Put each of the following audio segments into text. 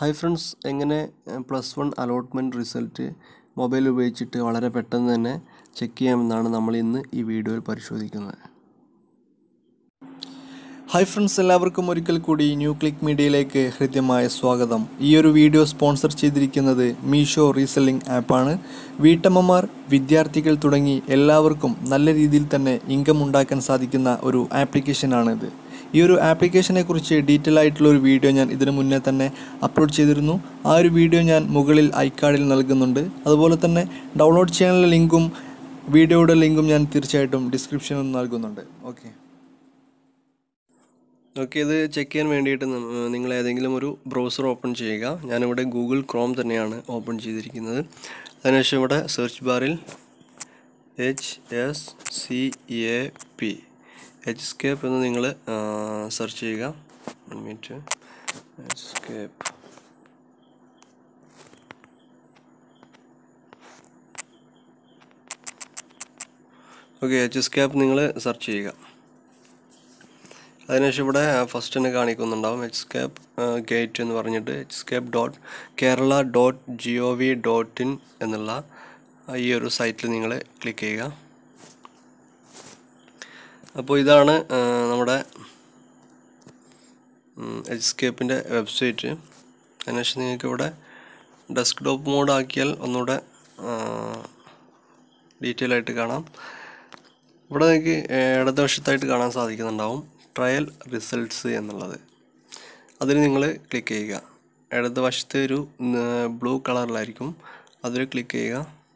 hi friends എങ്ങനെ plus one allotment result mobile ഉപയോഗിച്ചിട്ട് വളരെ പെട്ടെന്ന് തന്നെ ചെക്ക് ചെയ്യാമെന്നാണ് നമ്മൾ ഇന്ന് ഈ വീഡിയോയിൽ പരിശോധിക്കുന്നത് ഹായ് ഫ്രണ്ട്സ് എല്ലാവർക്കും ഒരിക്കൽ കൂടി ന്യൂ ക്ലിക്ക് മീഡിയയിലേക്ക് ഹൃദ്യമായ സ്വാഗതം ഈ ഒരു വീഡിയോ സ്പോൺസർ ചെയ്തിരിക്കുന്നത് മീഷോ റീസെല്ലിംഗ് ആപ്പാണ് വീട്ടമ്മമാർ വിദ്യാർത്ഥികൾ തുടങ്ങി എല്ലാവർക്കും നല്ല രീതിയിൽ തന്നെ ഇൻകം ഉണ്ടാക്കാൻ സാധിക്കുന്ന ഒരു ആപ്ലിക്കേഷനാണിത് ഈ ഒരു ആപ്ലിക്കേഷനെ കുറിച്ച് ഡീറ്റെയിൽ ആയിട്ടുള്ള ഒരു വീഡിയോ ഞാൻ ഇതിനു മുന്നേ തന്നെ അപ്ലോഡ് ചെയ്തിരുന്നു ആ ഒരു വീഡിയോ ഞാൻ മുകളിൽ ഐക്കാർഡിൽ നൽകുന്നുണ്ട് അതുപോലെ തന്നെ ഡൗൺലോഡ് ചെയ്യാനുള്ള ലിങ്കും വീഡിയോയുടെ ലിങ്കും ഞാൻ തീർച്ചയായിട്ടും ഡിസ്ക്രിപ്ഷനിൽ നൽകുന്നുണ്ട് ഓക്കെ ഓക്കെ ഇത് ചെക്ക് ചെയ്യാൻ വേണ്ടിയിട്ട് ന- നിങ്ങൾ ഏതെങ്കിലും ഒരു ബ്രൗസർ ഓപ്പൺ ചെയ്യുക ഞാനിവിടെ ഗൂഗിൾ ക്രോം തന്നെയാണ് ഓപ്പൺ ചെയ്തിരിക്കുന്നത് അതിനുശേഷം ഇവിടെ സെർച്ച് ബാറിൽ H S C A P HSCAP എന്ന് നിങ്ങൾ സെർച്ച് ചെയ്യുക one minute HSCAP okay HSCAP നിങ്ങൾ സെർച്ച് ചെയ്യുക അതിനുശേഷം ഇവിടെ ഫസ്റ്റ് തന്നെ കാണിക്കുന്നുണ്ടാവും എച്ച്സ്കേപ്പ് ഗേറ്റ് എന്ന് പറഞ്ഞിട്ട് HSCAP dot Kerala dot G O V dot in എന്നുള്ള ഈ ഒരു സൈറ്റിൽ നിങ്ങൾ ക്ലിക്ക് ചെയ്യുക അപ്പോൾ ഇതാണ് ആ, നമ്മുടെ എച്ച്സ്കേപ്പിൻ്റെ വെബ്സൈറ്റ് അതിനുശേഷം നിങ്ങൾക്ക് ഇവിടെ ഡെസ്ക്ടോപ്പ് മോഡ് ആക്കിയാൽ ഒന്നുകൂടെ ഡീറ്റെയിൽ ആയിട്ട് കാണാം ഇവിടെ നിങ്ങൾക്ക് ഇടതുവശത്തായിട്ട് കാണാൻ സാധിക്കുന്നുണ്ടാവും ട്രയൽ റിസൾട്ട്സ് എന്നുള്ളത് അതിൽ നിങ്ങൾ ക്ലിക്ക് ചെയ്യുക ഇടതുവശത്ത് ഒരു ബ്ലൂ കളറിലായിരിക്കും അതിൽ ക്ലിക്ക് ചെയ്യുക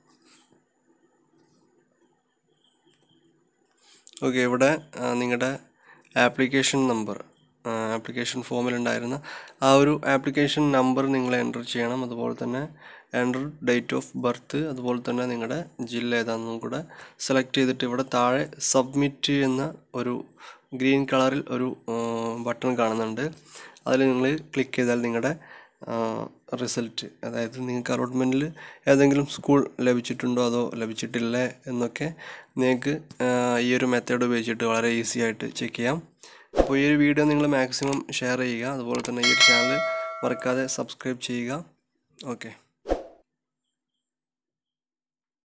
ഓക്കെ ഇവിടെ നിങ്ങളുടെ ആപ്ലിക്കേഷൻ നമ്പർ ആപ്ലിക്കേഷൻ ഫോമിലുണ്ടായിരുന്ന ആ ഒരു ആപ്ലിക്കേഷൻ നമ്പർ നിങ്ങൾ എൻ്റർ ചെയ്യണം അതുപോലെ തന്നെ എൻ്റർ ഡേറ്റ് ഓഫ് ബർത്ത് അതുപോലെ തന്നെ നിങ്ങളുടെ ജില്ല ഏതാണെന്നും കൂടെ സെലക്ട് ചെയ്തിട്ട് ഇവിടെ താഴെ സബ്മിറ്റ് എന്ന ഒരു ഗ്രീൻ കളറിൽ ഒരു ബട്ടൺ കാണുന്നുണ്ട് അതിൽ നിങ്ങൾ ക്ലിക്ക് ചെയ്താൽ നിങ്ങളുടെ റിസൾട്ട് അതായത് നിങ്ങൾക്ക് അലോട്ട്മെൻറ്റിൽ ഏതെങ്കിലും സ്കൂൾ ലഭിച്ചിട്ടുണ്ടോ അതോ ലഭിച്ചിട്ടില്ലേ എന്നൊക്കെ നിങ്ങൾക്ക് ആ, ഈ ഒരു മെത്തേഡ് ഉപയോഗിച്ചിട്ട് വളരെ ഈസി ആയിട്ട് ചെക്ക് ചെയ്യാം അപ്പോൾ ഈ ഒരു വീഡിയോ നിങ്ങൾ മാക്സിമം ഷെയർ ചെയ്യുക അതുപോലെ തന്നെ ഈ ഒരു ചാനൽ മറക്കാതെ സബ്സ്ക്രൈബ് ചെയ്യുക ഓക്കെ